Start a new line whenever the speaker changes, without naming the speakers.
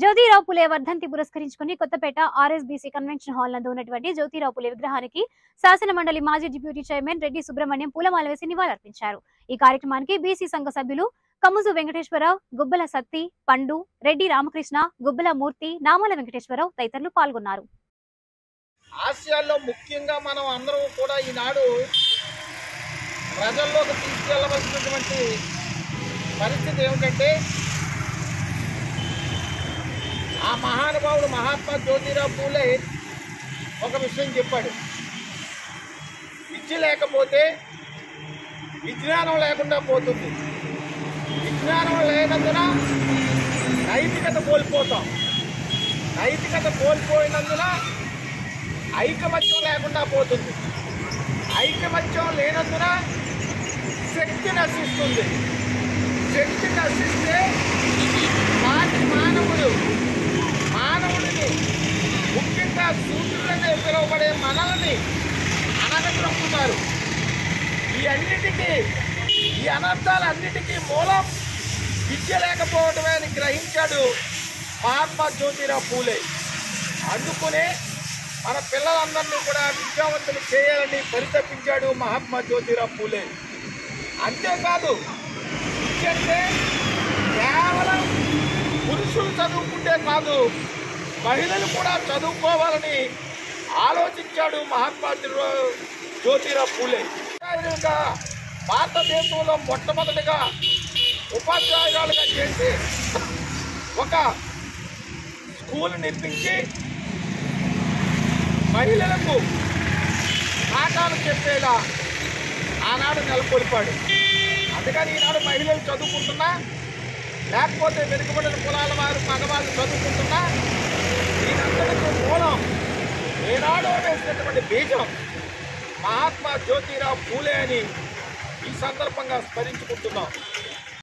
జ్యోతిరావు పులే వర్ధంతి పురస్కరించుకుని కొత్తపేట ఆర్ఎస్బీసీ కన్వెన్షన్ హాల్ నందు ఉన్నటువంటి జ్యోతిరావు పులే విగ్రహానికి శాసన మండలి మాజీ డిప్యూటీ చైర్మన్ రెడ్డి సుబ్రహ్మణ్యం పూలమాల వేసి నివాళులర్పించారు ఈ కార్యక్రమానికి బీసీ సంఘ సభ్యులు కమ్ముజు వెంకటేశ్వరరావు గుబ్బల సత్తి పండు రెడ్డి రామకృష్ణ గుబ్బల మూర్తి నామల వెంకటేశ్వరరావు తదితరులు పాల్గొన్నారు
ఆసియాలో ముఖ్యంగా మనం అందరం కూడా ఈనాడు ప్రజల్లోకి తీసుకెళ్ళవలసినటువంటి పరిస్థితి ఏమిటంటే ఆ మహానుభావుడు మహాత్మా జ్యోతిరావు పూలే ఒక విషయం చెప్పాడు విద్య లేకపోతే విజ్ఞానం లేకుండా పోతుంది విజ్ఞానం లేనందున నైతికత కోల్పోతాం నైతికత కోల్పోయినందున ఐకమత్యం లేకుండా పోతుంది ఐకమత్యం లేనందున శక్తి నశిస్తుంది శక్తి నశిస్తే మాటి మానవుడు మానవుడిని ముఖ్యంగా సూత్రులని పిలువబడే మనల్ని అనగదొక్కుతారు ఈ అన్నిటికీ ఈ అనర్థాలన్నిటికీ మూలం విద్య లేకపోవడమే అని గ్రహించాడు మహాత్మా జ్యోతిరావు పూలే అందుకునే మన పిల్లలందరినీ కూడా విద్యావంతులు చేయాలని పరితపించాడు మహాత్మా జ్యోతిరావు పూలే అంతేకాదు విద్య అంటే కేవలం పురుషులు చదువుకుంటే కాదు మహిళలు కూడా చదువుకోవాలని ఆలోచించాడు మహాత్మా జ్యో- జ్యోతిరావు పూలే ఉపాధ్యాయులుగా భారతదేశంలో మొట్టమొదటిగా ఉపాధ్యాయురాలుగా చేసి ఒక స్కూల్ నిర్మించి మహిళలకు పాఠాలు చెప్పేలా ఆనాడు నెలకొల్పాడు అందుకని ఈనాడు మహిళలు చదువుకుంటున్నా లేకపోతే వెనుకబడిన కులాల వారు మగవాళ్ళు చదువుకుంటున్నా దీనంతటికీ మూలం ఏనాడో వేసినటువంటి బీజం మహాత్మా జ్యోతిరావు పూలే అని ఈ సందర్భంగా స్మరించుకుంటున్నాం